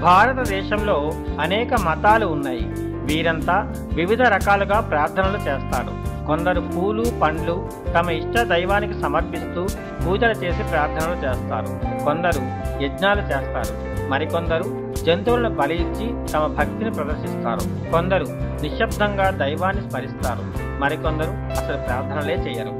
భారతదేశంలో అనేక మతాలు ఉన్నాయి వీరంతా వివిధ రకాలుగా ప్రార్థనలు చేస్తారు కొందరు పూలు పండ్లు తమ ఇష్ట దైవానికి సమర్పిస్తూ పూజలు చేసి ప్రార్థనలు చేస్తారు కొందరు యజ్ఞాలు చేస్తారు మరికొందరు జంతువులను బలి ఇచ్చి తమ భక్తిని ప్రదర్శిస్తారు కొందరు నిశ్శబ్దంగా దైవాన్ని స్మరిస్తారు మరికొందరు అసలు ప్రార్థనలే చేయరు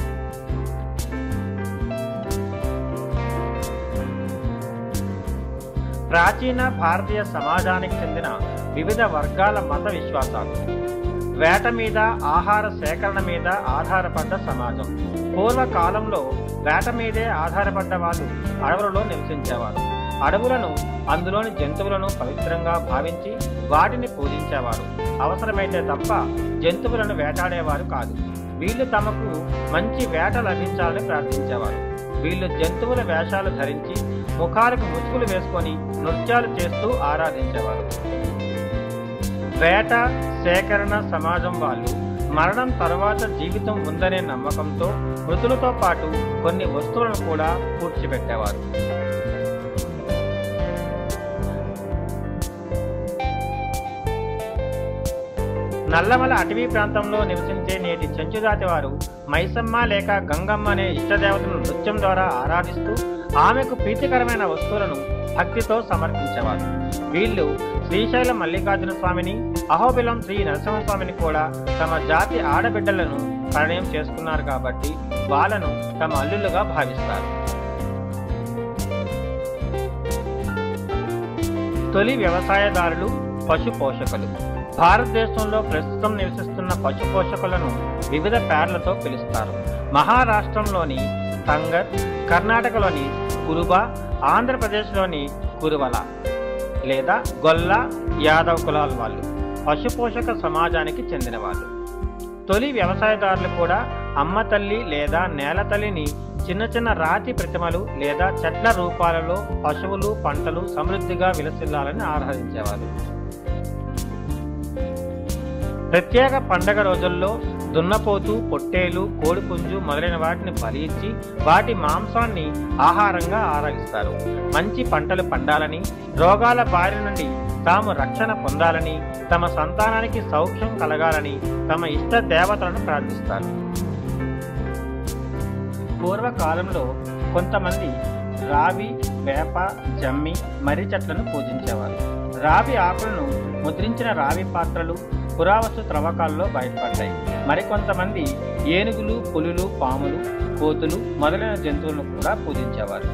ప్రాచీన భారతీయ సమాజానికి చెందిన వివిధ వర్గాల మత విశ్వాసాలు వేట మీద ఆహార సేకరణ మీద ఆధారపడ్డ సమాజం పూర్వకాలంలో వేట మీదే ఆధారపడ్డ వాళ్ళు అడవులలో నివసించేవారు అడవులను అందులోని జంతువులను పవిత్రంగా భావించి వాటిని పూజించేవారు అవసరమైతే తప్ప జంతువులను వేటాడేవారు కాదు వీళ్ళు తమకు మంచి వేట లభించాలని ప్రార్థించేవారు వీళ్ళు జంతువుల వేషాలు ధరించి ముఖాలకు ముసుగులు వేసుకొని నృత్యాలు చేస్తూ ఆరాధించేవారు వేట సేకరణ సమాజం వాళ్ళు మరణం తర్వాత జీవితం ఉందనే నమ్మకంతో మృతులతో పాటు కొన్ని వస్తువులను కూడా పూడ్చిపెట్టేవారు నల్లమల అటవీ ప్రాంతంలో నివసించే నేటి చెంచుదాతి వారు మైసమ్మ లేక గంగమ్మ అనే ఇష్టదేవతను నృత్యం ద్వారా ఆరాధిస్తూ ఆమెకు ప్రీతికరమైన వస్తువులను భక్తితో సమర్పించేవారు వీళ్ళు శ్రీశైలం మల్లికార్జున స్వామిని అహోబిలం శ్రీ నరసింహస్వామిని కూడా తమ జాతి ఆడబిడ్డలను పరిణయం చేసుకున్నారు కాబట్టి వాళ్ళను తమ అల్లులుగా భావిస్తారు తొలి వ్యవసాయదారులు పశు పోషకులు భారతదేశంలో ప్రస్తుతం నివసిస్తున్న పశు పోషకులను వివిధ పేర్లతో పిలుస్తారు మహారాష్ట్రంలోని తంగర్ కర్ణాటకలోని కురుబ ఆంధ్రప్రదేశ్లోని కురువల లేదా గొల్ల యాదవ్ కులాల వాళ్ళు పశు పోషక సమాజానికి చెందిన వాళ్ళు తొలి వ్యవసాయదారులు కూడా అమ్మ తల్లి లేదా నేల తల్లిని చిన్న చిన్న రాతి ప్రతిమలు లేదా చెట్ల రూపాలలో పశువులు పంటలు సమృద్ధిగా విలసిల్లాలని ఆరాధించేవారు ప్రత్యేక పండగ రోజుల్లో దున్నపోతు పొట్టేలు కోడిపుంజు మొదలైన వాటిని బలి ఇచ్చి వాటి మాంసాన్ని ఆహారంగా ఆరగిస్తారు మంచి పంటలు పండాలని రోగాల బారి నుండి తాము రక్షణ పొందాలని తమ సంతానానికి సౌఖ్యం కలగాలని తమ ఇష్ట దేవతలను ప్రార్థిస్తారు పూర్వకాలంలో కొంతమంది రావి వేప జమ్మి మర్రి చెట్లను పూజించేవారు రావి ఆకులను ముద్రించిన రావి పాత్రలు పురావస్తు త్రవ్వకాల్లో బయటపడ్డాయి మరికొంతమంది ఏనుగులు పులులు పాములు కోతులు మొదలైన జంతువులను కూడా పూజించేవారు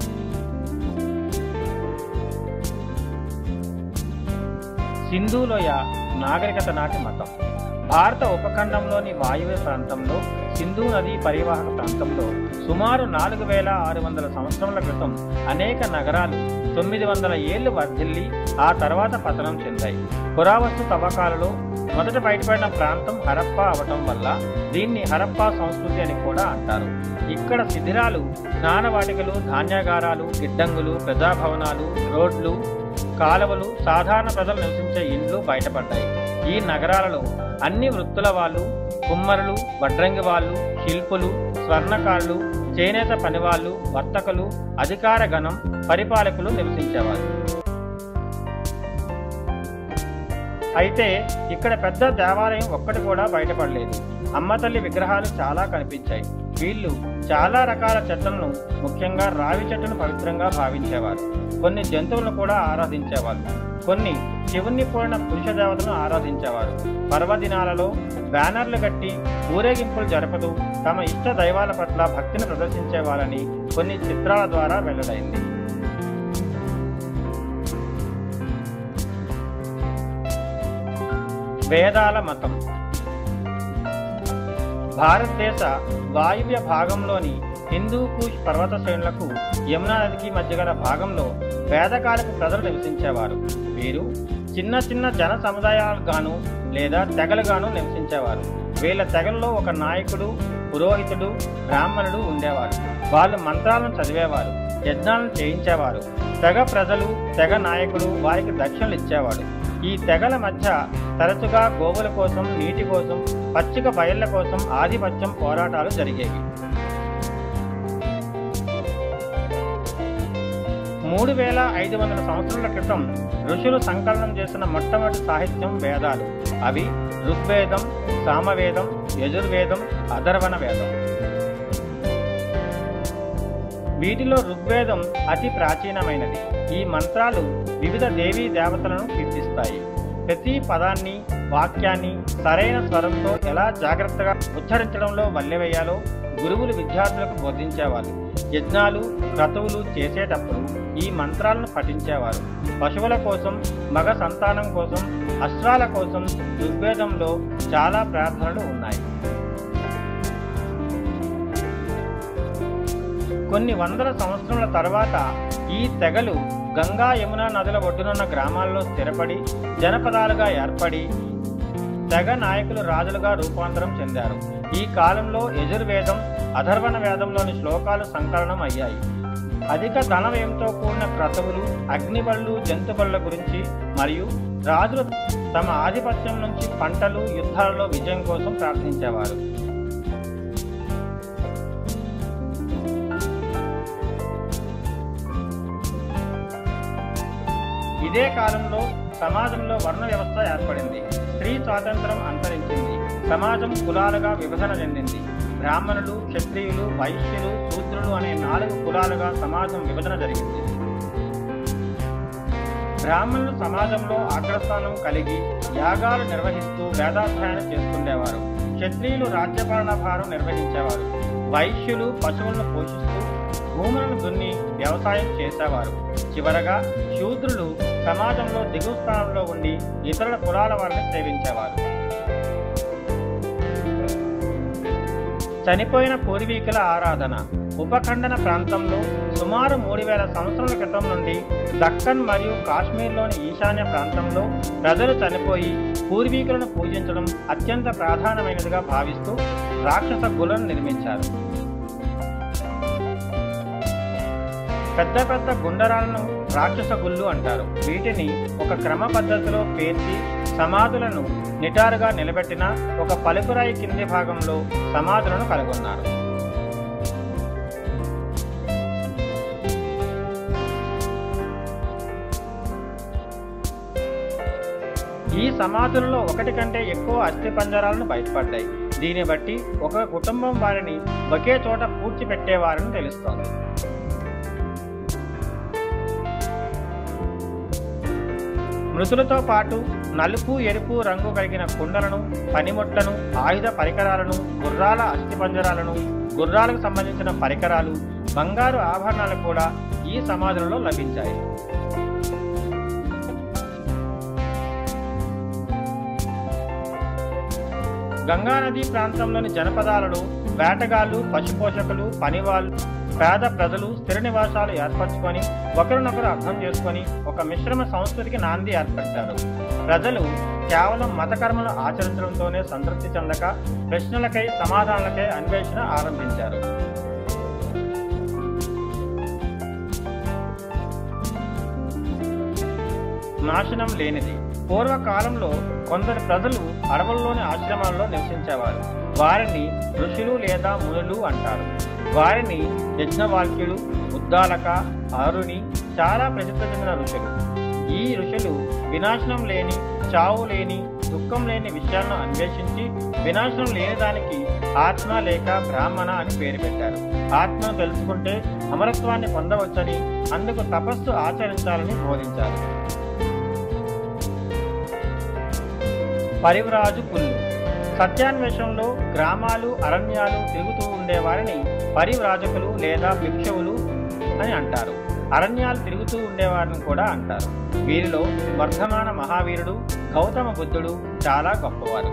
సింధులోయ నాగరికత నాటి మతం భారత ఉపఖండంలోని వాయువ్య ప్రాంతంలో సింధు నదీ పరివాహక ప్రాంతంలో సుమారు నాలుగు వేల ఆరు వందల సంవత్సరముల క్రితం అనేక నగరాలు తొమ్మిది వందల ఏళ్లు వర్ధిల్లి ఆ తర్వాత పతనం చెందాయి పురావస్తు తవ్వకాలలో మొదట బయటపడిన ప్రాంతం హరప్ప అవటం వల్ల దీన్ని హరప్పా సంస్కృతి అని కూడా అంటారు ఇక్కడ శిథిరాలు స్నానవాటికలు ధాన్యాగారాలు గిడ్డంగులు ప్రజాభవనాలు రోడ్లు కాలువలు సాధారణ ప్రజలు నివసించే ఇండ్లు బయటపడ్డాయి ఈ నగరాలలో అన్ని వృత్తుల వాళ్ళు కుమ్మరులు వడ్రంగి వాళ్ళు శిల్పులు స్వర్ణకారులు చేనేత పనివాళ్ళు వర్తకులు అధికార గణం పరిపాలకులు నివసించేవారు అయితే ఇక్కడ పెద్ద దేవాలయం ఒక్కటి కూడా బయటపడలేదు అమ్మతల్లి విగ్రహాలు చాలా కనిపించాయి వీళ్ళు చాలా రకాల చెట్లను ముఖ్యంగా రావి చెట్టును పవిత్రంగా భావించేవారు కొన్ని జంతువులను కూడా ఆరాధించేవారు కొన్ని శివుణ్ణి పోలిన పురుష దేవతను ఆరాధించేవారు పర్వదినాలలో బ్యానర్లు కట్టి ఊరేగింపులు జరపదు తమ ఇష్ట దైవాల పట్ల భక్తిని ప్రదర్శించేవారని కొన్ని చిత్రాల ద్వారా వెల్లడైంది వేదాల మతం భారతదేశ వాయువ్య భాగంలోని హిందూ కూష్ పర్వత శ్రేణులకు యమునా నదికి మధ్య గల భాగంలో వేదకాలకు ప్రజలు నివసించేవారు వీరు చిన్న చిన్న జన సముదాయాలుగాను లేదా తెగలుగాను నివసించేవారు వీళ్ళ తెగల్లో ఒక నాయకుడు పురోహితుడు బ్రాహ్మణుడు ఉండేవారు వాళ్ళు మంత్రాలను చదివేవారు యజ్ఞాలను చేయించేవారు తెగ ప్రజలు తెగ నాయకుడు వారికి దక్షిణలు ఇచ్చేవాడు ఈ తెగల మధ్య తరచుగా గోవుల కోసం నీటి కోసం పచ్చిక బయళ్ల కోసం ఆధిపత్యం పోరాటాలు జరిగేవి మూడు వేల ఐదు వందల సంవత్సరాల క్రితం ఋషులు సంకలనం చేసిన మొట్టమొదటి సాహిత్యం వేదాలు అవి ఋగ్వేదం సామవేదం యజుర్వేదం అధర్వణ వేదం వీటిలో ఋగ్వేదం అతి ప్రాచీనమైనది ఈ మంత్రాలు వివిధ దేవీ దేవతలను కీర్తిస్తాయి ప్రతి పదాన్ని వాక్యాన్ని సరైన స్వరంతో ఎలా జాగ్రత్తగా ఉచ్చరించడంలో వల్లెవేయాలో గురువులు విద్యార్థులకు బోధించేవారు యజ్ఞాలు క్రతువులు చేసేటప్పుడు ఈ మంత్రాలను పఠించేవారు పశువుల కోసం మగ సంతానం కోసం అశ్వాల కోసం ఋగ్వేదంలో చాలా ప్రార్థనలు ఉన్నాయి కొన్ని వందల సంవత్సరముల తర్వాత ఈ తెగలు గంగా యమున నదుల ఒడ్డునున్న గ్రామాల్లో స్థిరపడి జనపదాలుగా ఏర్పడి తెగ నాయకులు రాజులుగా రూపాంతరం చెందారు ఈ కాలంలో యజుర్వేదం అధర్వణ వేదంలోని శ్లోకాలు సంకలనం అయ్యాయి అధిక ధన వ్యయంతో కూడిన క్రతువులు అగ్నిబళ్ళు జంతుబళ్ళ గురించి మరియు రాజులు తమ ఆధిపత్యం నుంచి పంటలు యుద్ధాలలో విజయం కోసం ప్రార్థించేవారు ఇదే కాలంలో సమాజంలో వర్ణ వ్యవస్థ ఏర్పడింది స్త్రీ స్వాతంత్రం అంతరించింది సమాజం కులాలుగా విభజన చెందింది బ్రాహ్మణులు క్షత్రియులు వైశ్యులు శూద్రులు అనే నాలుగు కులాలుగా సమాజం విభజన జరిగింది బ్రాహ్మణులు సమాజంలో అగ్రస్థానం కలిగి యాగాలు నిర్వహిస్తూ వేదాధ్యయనం చేస్తుండేవారు క్షత్రియులు రాజ్యపాలన భారం నిర్వహించేవారు వైశ్యులు పశువులను పోషిస్తూ భూములను దున్ని వ్యవసాయం చేసేవారు చివరగా శూద్రులు సమాజంలో దిగువ స్థానంలో ఉండి ఇతరుల కులాల వారిని సేవించేవారు చనిపోయిన పూర్వీకుల ఆరాధన ఉపఖండన ప్రాంతంలో సుమారు మూడు వేల సంవత్సరాల క్రితం నుండి దక్కన్ మరియు కాశ్మీర్లోని ఈశాన్య ప్రాంతంలో ప్రజలు చనిపోయి పూర్వీకులను పూజించడం అత్యంత ప్రాధాన్యమైనదిగా భావిస్తూ రాక్షస గులను నిర్మించారు పెద్ద పెద్ద గుండరాలను రాక్షస గుళ్ళు అంటారు వీటిని ఒక క్రమ పద్ధతిలో పేర్చి సమాధులను నిటారుగా నిలబెట్టిన ఒక పలుకురాయి కింది భాగంలో సమాధులను కనుగొన్నారు ఈ సమాధులలో ఒకటి కంటే ఎక్కువ అస్థి పంజరాలను బయటపడ్డాయి దీన్ని బట్టి ఒక కుటుంబం వారిని ఒకే చోట పూడ్చిపెట్టేవారని తెలుస్తోంది మృతులతో పాటు నలుపు ఎరుపు రంగు కలిగిన కుండలను పనిముట్లను ఆయుధ పరికరాలను గుర్రాల అస్థిపంజరాలను గుర్రాలకు సంబంధించిన పరికరాలు బంగారు ఆభరణాలు కూడా ఈ సమాధులలో లభించాయి గంగానది ప్రాంతంలోని జనపదాలలో వేటగాళ్ళు పశుపోషకులు పనివాళ్ళు పేద ప్రజలు స్థిర నివాసాలు ఏర్పరచుకొని ఒకరినొకరు అర్థం చేసుకొని ఒక మిశ్రమ సంస్కృతికి నాంది ఏర్పరిచారు ప్రజలు కేవలం మత కర్మలు ఆచరించడంతోనే సంతృప్తి చెందక ప్రశ్నలకై సమాధానాలకై అన్వేషణ ఆరంభించారు నాశనం లేనిది పూర్వకాలంలో కొందరు ప్రజలు అడవుల్లోని ఆశ్రమాల్లో నివసించేవారు వారిని ఋషులు లేదా మునులు అంటారు వారిని యజ్ఞవాక్యులు ఉద్దాలక అరుణి చాలా ప్రసిద్ధి చెందిన ఋషులు ఈ ఋషులు వినాశనం లేని చావు లేని దుఃఖం లేని విషయాలను అన్వేషించి వినాశనం లేని దానికి ఆత్మ లేక బ్రాహ్మణ అని పేరు పెట్టారు ఆత్మను తెలుసుకుంటే అమరత్వాన్ని పొందవచ్చని అందుకు తపస్సు ఆచరించాలని బోధించారు పరివ్రాజు పుల్లు సత్యాన్వేషణలో గ్రామాలు అరణ్యాలు తిరుగుతూ ఉండేవారిని పరివ్రాజకులు లేదా భిక్షువులు అని అంటారు అరణ్యాలు తిరుగుతూ ఉండేవారిని కూడా అంటారు వీరిలో వర్ధమాన మహావీరుడు గౌతమ బుద్ధుడు చాలా గొప్పవారు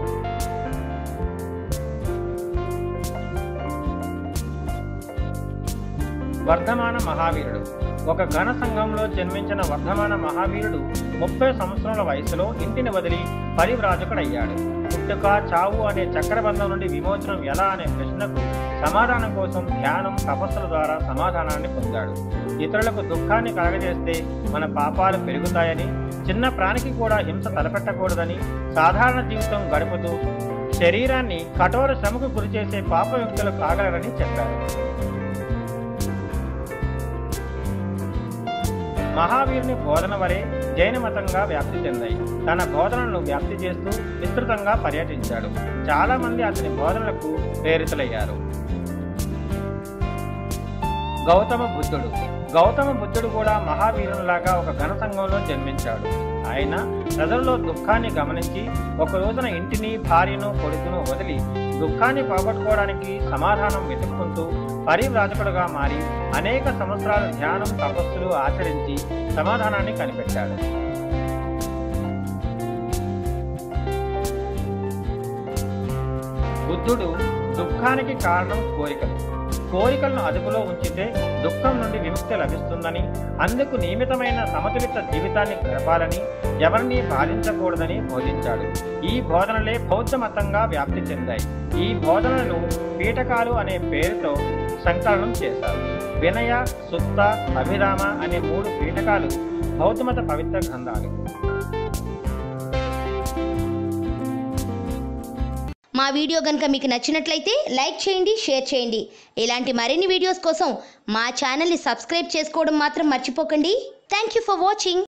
వర్ధమాన మహావీరుడు ఒక ఘన సంఘంలో జన్మించిన వర్ధమాన మహావీరుడు ముప్పై సంవత్సరాల వయసులో ఇంటిని వదిలి పరివ్రాజకుడయ్యాడు పుట్టుక చావు అనే చక్రబంధం నుండి విమోచనం ఎలా అనే ప్రశ్నకు సమాధానం కోసం ధ్యానం తపస్సుల ద్వారా సమాధానాన్ని పొందాడు ఇతరులకు దుఃఖాన్ని కలగజేస్తే మన పాపాలు పెరుగుతాయని చిన్న ప్రాణికి కూడా హింస తలపెట్టకూడదని సాధారణ జీవితం గడుపుతూ శరీరాన్ని కఠోర శ్రమకు గురిచేసే పాప వ్యక్తులు కాగలరని చెప్పారు మహావీరుని బోధన వరే జైన మతంగా వ్యాప్తి చెందాయి తన బోధనలను వ్యాప్తి చేస్తూ విస్తృతంగా పర్యటించాడు చాలా మంది అతని బోధనలకు ప్రేరితులయ్యారు గౌతమ బుద్ధుడు గౌతమ బుద్ధుడు కూడా మహావీరునిలాగా ఒక ఘన సంఘంలో జన్మించాడు ఆయన ప్రజల్లో దుఃఖాన్ని గమనించి ఒక రోజున ఇంటిని భార్యను కొడుకును వదిలి దుఃఖాన్ని పోగొట్టుకోవడానికి సమాధానం వెతుక్కుంటూ పరివ్రాజకుడుగా మారి అనేక సంవత్సరాల ధ్యానం తపస్సులు ఆచరించి సమాధానాన్ని కనిపెట్టాడు బుద్ధుడు దుఃఖానికి కారణం కోరికలు కోరికలను అదుపులో ఉంచితే దుఃఖం నుండి విముక్తి లభిస్తుందని అందుకు నియమితమైన సమతులిత జీవితాన్ని గడపాలని ఎవరిని బాధించకూడదని బోధించాడు ఈ బోధనలే బౌద్ధ మతంగా వ్యాప్తి చెందాయి ఈ బోధనలను పీఠకాలు అనే పేరుతో సంకలనం చేశారు వినయ సుత్త అభిరామ అనే మూడు పీఠకాలు బౌద్ధమత పవిత్ర గ్రంథాలు మా వీడియో కనుక మీకు నచ్చినట్లయితే లైక్ చేయండి షేర్ చేయండి ఇలాంటి మరిన్ని వీడియోస్ కోసం మా ఛానల్ని సబ్స్క్రైబ్ చేసుకోవడం మాత్రం మర్చిపోకండి థ్యాంక్ యూ ఫర్ వాచింగ్